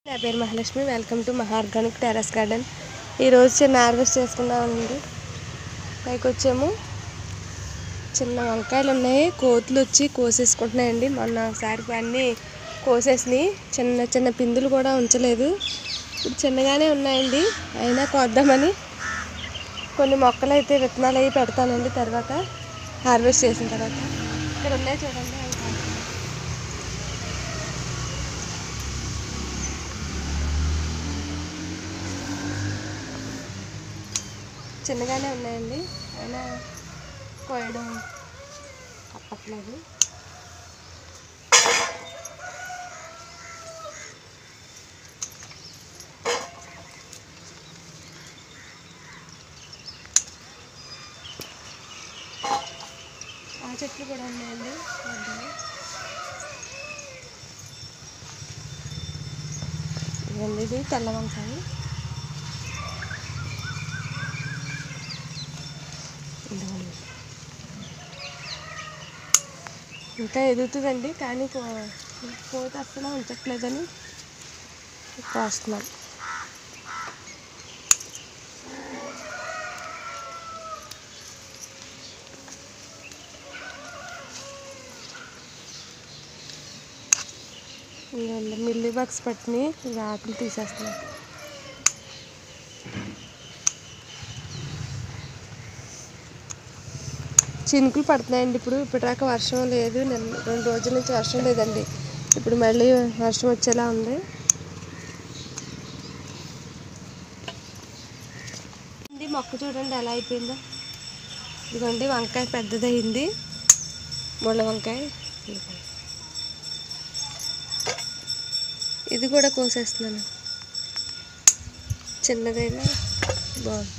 నా పేరు Mahalakshmi welcome to Maha organic terrace garden ఈరోజు చిన్న హార్వెస్ట్ చేసుకున్నామండి పైకి వచ్చాము చిన్న వంకాయలు ఉన్నాయి కోతులు వచ్చి కోసేసుకుంటున్నాయండి మొన్న ఒకసారి అన్నీ కోసేసినాయి చిన్న చిన్న పిందులు కూడా ఉంచలేదు ఇప్పుడు చిన్నగానే ఉన్నాయండి అయినా కోద్దామని కొన్ని మొక్కలు అయితే విత్తనాలు అవి పెడతానండి తర్వాత హార్వెస్ట్ చేసిన తర్వాత ఇక్కడ ఉన్నాయి చూడండి అవి కోద్దాం. చిన్నగానే ఉన్నాయండి అయినా కోయడం తప్పట్లేదు ఆ చెట్లు కూడా ఉన్నాయండి చూద్దాం. ఇదిగోండి ఇది తెల్ల వంకాయ ఇదిగోండి. ఇంకా ఎదుగుతుందండి కానీ కో- కోత అసలు ఉంచట్లేదని కోస్తున్నాం ఇదిగోండి మిల్లీ బాక్స్ పట్టిని ఇవి ఆకులు తీసేస్తున్నాం చినుకులు పడుతున్నాయండి ఇప్పుడు ఇప్పటిదాకా వర్షం లేదు నిన్న రెండు రోజుల నుంచి వర్షం లేదండి ఇప్పుడు మళ్ళీ వర్షం వచ్చేలా ఉంది ఇది మొక్క చూడండి ఎలా అయిపోయిందో ఇదిగోండి వంకాయ పెద్దదయింది ముళ్ళ వంకాయ ఇదిగోండి. ఇది కూడా కోసేస్తున్నాను చిన్నదైనా బాగుంది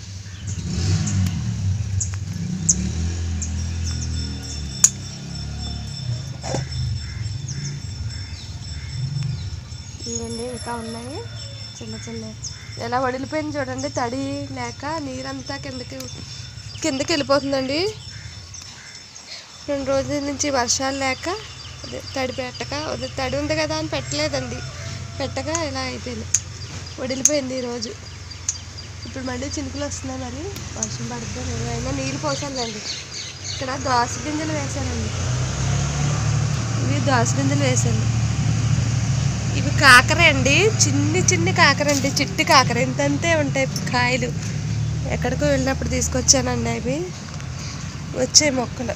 ఇవ్వండి ఇంకా ఉన్నాయి చిన్న చిన్న ఎలా వడిలిపోయింది చూడండి తడి లేక నీరంతా కిందకి కిందకి వెళ్ళిపోతుందండి రెండు రోజుల నుంచి వర్షాలు లేక అదే తడి పెట్టక అదే తడి ఉంది కదా అని పెట్టలేదండి పెట్టక ఇలా అయిపోయింది వడిలిపోయింది ఈరోజు ఇప్పుడు మళ్ళీ చినుకులు వస్తున్నాయి మరి వర్షం పడుతుంది లేదు అయినా నీళ్ళు పోసాలండి ఇక్కడ దోస గింజలు వేసానండి ఇవి దోస గింజలు వేసాను ఇవి కాకర అండి చిన్ని చిన్ని కాకర అండి చిట్టి కాకర ఇంతంతే ఉంటాయి కాయలు ఎక్కడికో వెళ్ళినప్పుడు తీసుకొచ్చానండి అవి వచ్చాయి మొక్కలు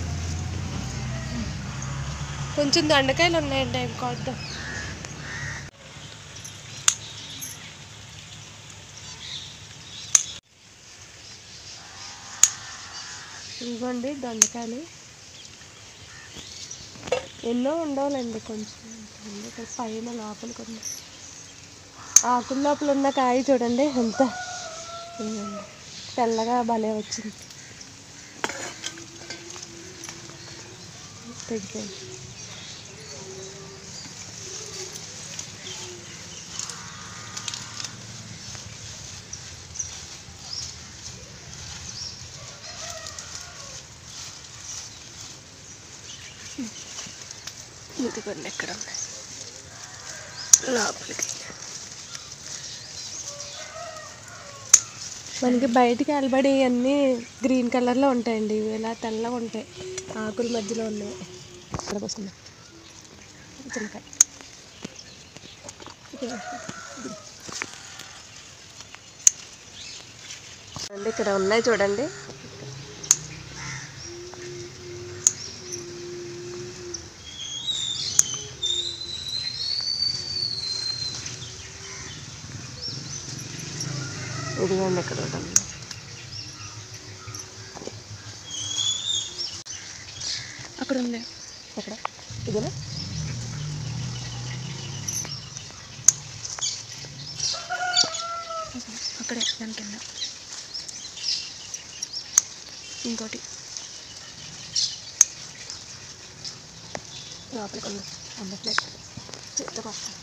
కొంచెం దొండకాయలు ఉన్నాయండి అవి కొద్దాం ఇదిగోండి దొండకాయలు ఎన్నో ఉండవాలండి కొంచెం ఉంది. ఇక్కడ పైన లోపల కొన్ని ఆకుల లోపల ఉన్న కాయ చూడండి ఎంత ఉందండి. తెల్లగా భలే వచ్చింది తెగిపోయింది ఇదిగోండి ఎక్కడ ఉన్నాయి లోపలికి మనకి బయటికి అలబడి అన్నీ గ్రీన్ కలర్లో ఉంటాయండి ఇవి ఇలా తెల్లగా ఉంటాయి ఆకుల మధ్యలో ఉన్నాయి ఇక్కడ వస్తుంది చిన్నకాయ అండి ఇక్కడ ఉన్నాయి చూడండి ఇదిగోండి ఇక్కడ ఒకటి ఉంది. అక్కడ ఉంది అక్కడ ఇదేనా అక్కడే దాని కింద ఇంకోటి లోపలికి ఉంది అందట్లేదు చేతికి వస్తాను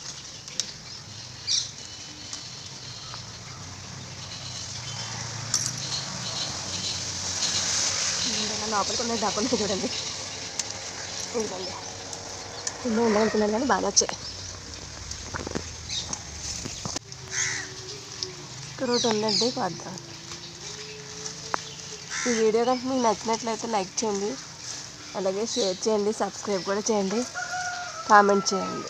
ఇలా లోపలికి ఉన్న డబ్బులు చూడండి ఇదిగోండి ఎన్నో ఉండాలనుకున్నాను కానీ బాగా వచ్చాయి ఇక్కడ ఒకటి ఉందండి కొద్దాం ఈ వీడియో కనుక మీకు నచ్చినట్లయితే లైక్ చేయండి అలాగే షేర్ చేయండి సబ్స్క్రైబ్ కూడా చేయండి కామెంట్ చేయండి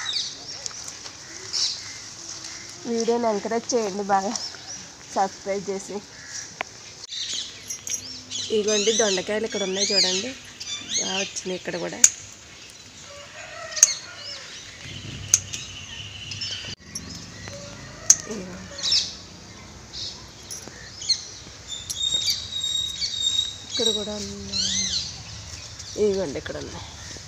వీడియోని ఎంకరేజ్ చేయండి బాగా సబ్స్క్రైబ్ చేసి ఇగోండి దొండకాయలు ఇక్కడ ఉన్నాయి చూడండి బాగా వచ్చినాయి ఇక్కడ కూడా ఇదిగో. ఇక్కడ కూడా ఉన్నాయి ఇదిగోండి ఇక్కడ ఉన్నాయి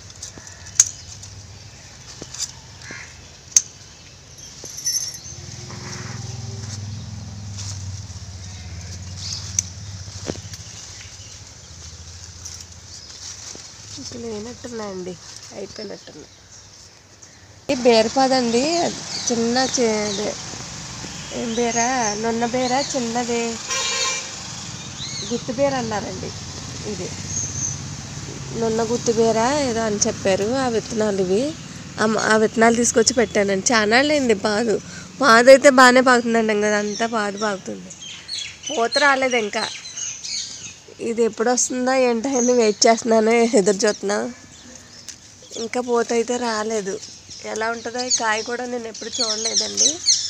ఇంకా లేనట్టున్నాయండి అయిపోయినట్టున్నాయి ఈ బీరపాదండి చిన్న చే- అదే, ఏం బీర నున్న బీర చిన్నది గుత్తి బీర అన్నారండి ఇది నున్న గుత్తి బీర ఏదో అని చెప్పారు ఆ విత్తనాలు ఇవి ఆ మ- ఆ విత్తనాలు తీసుకొచ్చి పెట్టానండి చాలా అయింది పాదు పాదు అయితే బాగానే పాకుతుందండి ఇంకా అంతా పాదు పాకుతుంది పూత రాలేదు ఇంకా ఇది ఎప్పుడు వస్తుందో ఏంటో అని వెయిట్ చేస్తున్నాను ఎదురు చూస్తున్నా ఇంకా పూత అయితే రాలేదు ఎలా ఉంటుందో ఈ కాయ కూడా నేను ఎప్పుడు చూడలేదండి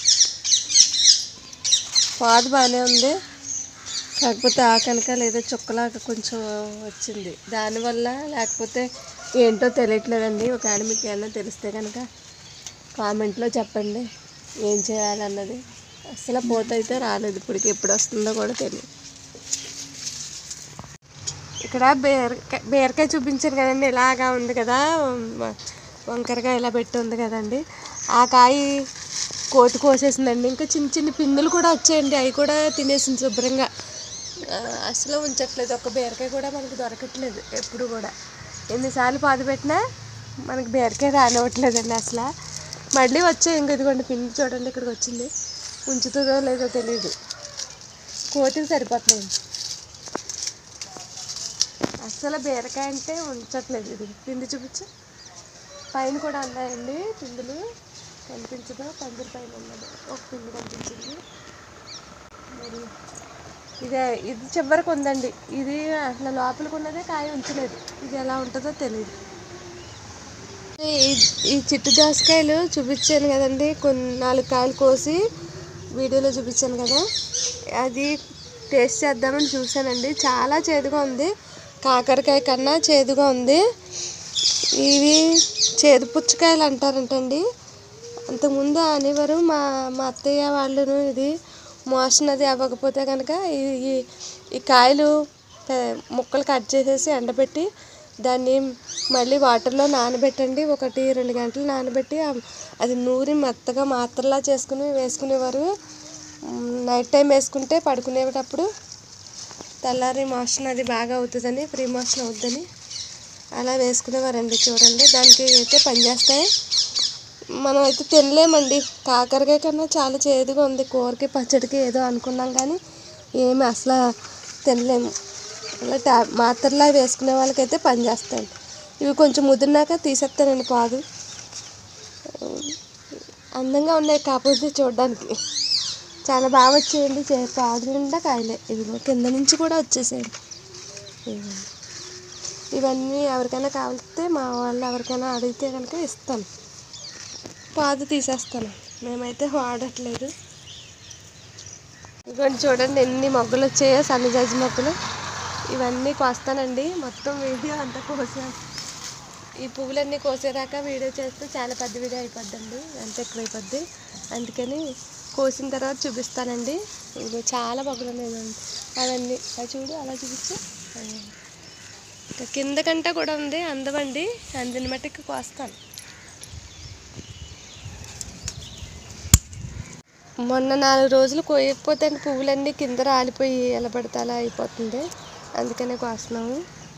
పాదు బాగానే ఉంది కాకపోతే ఆ కనుక ఏదో చుక్కలాగా కొంచెం వచ్చింది దానివల్ల లేకపోతే ఏంటో తెలియట్లేదండి ఒకవేళ మీకు ఏమన్నా తెలిస్తే కనుక కామెంట్లో చెప్పండి ఏం చేయాలన్నది అసలు పూత అయితే రాలేదు ఇప్పటికి ఎప్పుడు వస్తుందో కూడా తెలియదు ఇక్కడ బీరకాయ బీరకాయ చూపించాను కదండి ఇలాగా ఉంది కదా వ- వంకరగా ఇలా పెట్టి ఉంది కదండి ఆ కాయ కోతి కోసేసిందండి ఇంకా చిన్న చిన్న పిందులు కూడా వచ్చాయండి అవి కూడా తినేసింది శుభ్రంగా ఆ, అసలు ఉంచట్లేదు ఒక బీరకాయ కూడా మనకు దొరకట్లేదు ఎప్పుడు కూడా ఎన్నిసార్లు పాదు పెట్టినా మనకి బీరకాయ రానివ్వట్లేదండి అసలు మళ్ళీ వచ్చాయి ఇంక ఇదిగోండి పిండి చూడండి ఇక్కడికి వచ్చింది ఉంచుతుందో లేదో తెలియదు కోతికి సరిపోతున్నాయి అసలు బీరకాయ అంటే ఉంచట్లేదు ఇది పిండి చూపించు పైన కూడా ఉన్నాయండి పిందులు కనిపించదు పందిరి పైన ఉన్నది ఒక పిండి కనిపించింది మరి ఇదే ఇది చివరికి ఉందండి ఇది అసలు లోపలికి ఉన్నదే కాయ ఉంచలేదు ఇది ఎలా ఉంటుందో తెలియదు ఈ- ఈ చిట్టు దోసకాయలు చూపించాను కదండి కొన్ని నాలుగు కాయలు కోసి వీడియోలో చూపించాను కదా అది టేస్ట్ చేద్దామని చూశానండి చాలా చేదుగా ఉంది కాకరకాయ కన్నా చేదుగా ఉంది ఇవి చేదు పుచ్చకాయలు అంటారంటండి అంతకుముందు అనేవారు మా మా అత్తయ్య వాళ్ళను ఇది మోషన్ అది అవ్వకపోతే కనుక ఈ ఈ- ఈ కాయలు పే- ముక్కలు కట్ చేసేసి ఎండబెట్టి దాన్ని మళ్ళీ వాటర్లో నానబెట్టండి ఒకటి రెండు గంటలు నానబెట్టి ఆ- అది నూరి మెత్తగా మాత్రలా చేసుకుని వేసుకునేవారు మ్, నైట్ టైం వేసుకుంటే పడుకునేటప్పుడు తెల్లారి మోషన్ అది బాగా అవుతుందని ఫ్రీ మోషన్ అవుతుందని అలా వేసుకునేవారండి చూడండి దానికి అయితే పనిచేస్తాయి మనం అయితే తినలేమండి కాకరకాయ కన్నా చాలా చేదుగా ఉంది కూరకి పచ్చడికి ఏదో అనుకున్నాం కానీ ఏమి అసలు తినలేము అలా టా మాత్రలా వేసుకునే వాళ్ళకైతే పనిచేస్తాయి ఇవి కొంచెం ముదిరినాక తీసేస్తానండి పాదు అందంగా ఉన్నాయి కాకపోతే చూడడానికి చాలా బాగా వచ్చేయండి చే పాదు నిండా కాయలే ఇదిగో కింద నుంచి కూడా వచ్చేసాయండి ఇదిగోండి. ఇవన్నీ ఎవరికైనా కావాలితే మా వాళ్ళు ఎవరికైనా అడిగితే కనుక ఇస్తాను పాదు తీసేస్తాను మేమైతే వాడట్లేదు ఇదిగోండి చూడండి ఎన్ని మొగ్గలు వచ్చాయో సన్నజాజి మొగ్గలు ఇవన్నీ కోస్తానండి మొత్తం వీడియో అంతా కోసాను ఈ పువ్వులన్నీ కోసేదాకా వీడియో చేస్తే చాలా పెద్ద వీడియో అయిపోద్దండి అంత ఎక్కువ అయిపోద్ది అందుకని కోసిన తర్వాత చూపిస్తానండి ఇది చాలా మొగ్గలు ఉన్నాయండి అవన్నీ అవి చూడు అలా చూపించు అవి. ఇంకా కింద కంట కూడా ఉంది అందమండి అందిన మట్టుకు కోస్తాను మొన్న నాలుగు రోజులు కోయకపోతే పువ్వులన్నీ కింద రాలిపోయి ఎలా పడితే అలా అయిపోతుంది అందుకనే కోస్తున్నాము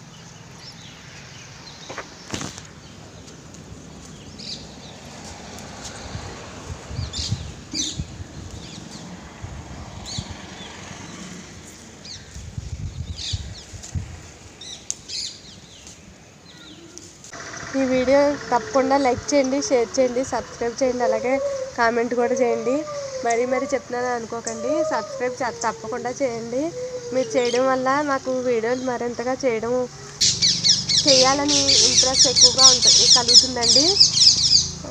ఈ వీడియో తప్పకుండా లైక్ చేయండి షేర్ చేయండి సబ్స్క్రైబ్ చేయండి అలాగే కామెంట్ కూడా చేయండి మరీ మరీ చెప్తున్నాను అనుకోకండి సబ్స్క్రైబ్ చ- తప్పకుండా చేయండి మీరు చేయడం వల్ల మాకు వీడియోలు మరింతగా చేయడం చేయాలని ఇంట్రెస్ట్ ఎక్కువగా ఉంటుంది కలుగుతుందండి ఆ,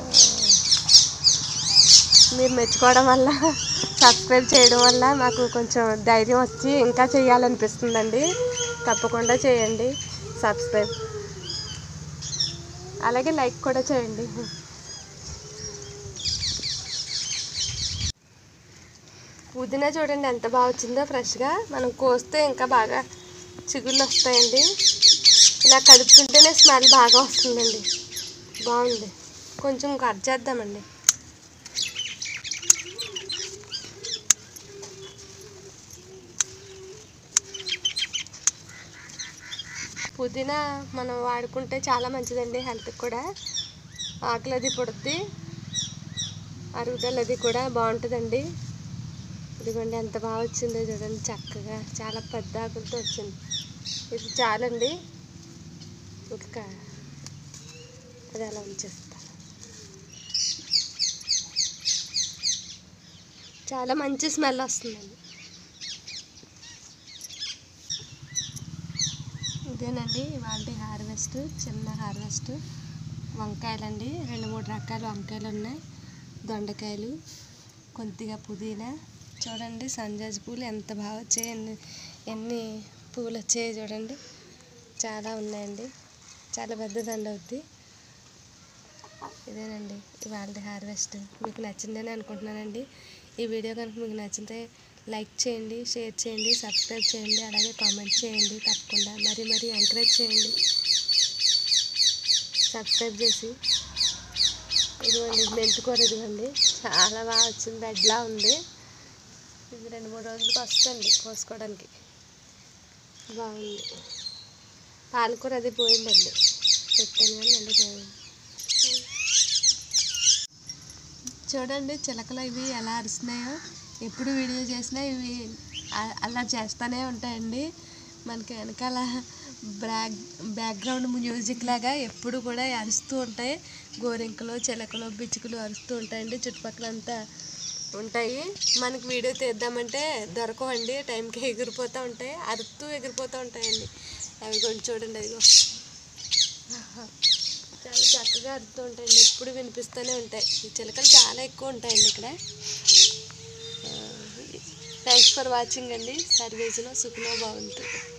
మీరు మెచ్చుకోవడం వల్ల సబ్స్క్రైబ్ చేయడం వల్ల మాకు కొంచెం ధైర్యం వచ్చి ఇంకా చేయాలనిపిస్తుందండి తప్పకుండా చేయండి సబ్స్క్రైబ్ అలాగే లైక్ కూడా చేయండి పుదీనా చూడండి ఎంత బాగా వచ్చిందో ఫ్రెష్గా మనం కోస్తే ఇంకా బాగా చిగుళ్ళు వస్తాయండి ఇలా కడుపుతుంటేనే స్మెల్ బాగా వస్తుందండి బాగుంది కొంచెం కట్ చేద్దామండి పుదీనా మనం వాడుకుంటే చాలా మంచిదండి హెల్త్కి కూడా ఆకులు అది పుడుద్ది అరుగుదల అది కూడా బాగుంటుందండి ఇదిగోండి ఎంత బాగా వచ్చిందో చూడండి చక్కగా చాలా పెద్ద ఆకులతో వచ్చింది ఇది చాలండి ఇంకా అది అలా ఉంచేస్తా చాలా మంచి స్మెల్ వస్తుందండి ఇదేనండి ఇవాళ హార్వెస్ట్ చిన్న హార్వెస్ట్ వంకాయలండి రెండు మూడు రకాల వంకాయలు ఉన్నాయి దొండకాయలు కొద్దిగా పుదీనా చూడండి సంజాజి పూలు ఎంత బాగా వచ్చాయి ఎన్ని ఎన్ని పూలు వచ్చాయి చూడండి చాలా ఉన్నాయండి చాలా పెద్ద దండ అవుద్ది ఇదేనండి ఇవాళ హార్వెస్ట్ మీకు నచ్చిందని అనుకుంటున్నానండి ఈ వీడియో కనుక మీకు నచ్చితే లైక్ చేయండి షేర్ చేయండి సబ్స్క్రైబ్ చేయండి అలాగే కామెంట్ చేయండి తప్పకుండా మరి మరి ఎంకరేజ్ చేయండి సబ్స్క్రైబ్ చేసి ఇదిగోండి మెంతికూర ఇదిగోండి చాలా బాగా వచ్చింది బెడ్లా ఉంది ఇది రెండు మూడు రోజులకి వస్తుంది కోసుకోవడానికి బాగుంది పాలకూర అది పోయిందండి పెట్టాను కానీ మళ్ళీ పోయింది చూడండి చిలకలు ఇవి ఎలా అరుస్తున్నాయో ఎప్పుడు వీడియో చేసినా ఇవి అ- అలా చేస్తూనే ఉంటాయండి మనకి వెనకాల బ్యాక్ బ్యాక్గ్రౌండ్ మ్యూజిక్ లాగా ఎప్పుడు కూడా అరుస్తూ ఉంటాయి గోరింకలు చిలకలు బిచ్చుకలు అరుస్తూ ఉంటాయండి చుట్టుపక్కల అంతా ఉంటాయి మనకి వీడియో తీద్దామంటే దొరకవండి టైంకి ఎగిరిపోతూ ఉంటాయి అరుస్తూ ఎగిరిపోతూ ఉంటాయండి అవి కొంచెం చూడండి అదిగో చాలా చక్కగా అరుస్తూ ఉంటాయండి ఎప్పుడు వినిపిస్తూనే ఉంటాయి ఈ చిలకలు చాలా ఎక్కువ ఉంటాయండి ఇక్కడ థ్యాంక్స్ ఫర్ వాచింగ్ అండి సర్వేజులో సుఖనో బాగుంటుంది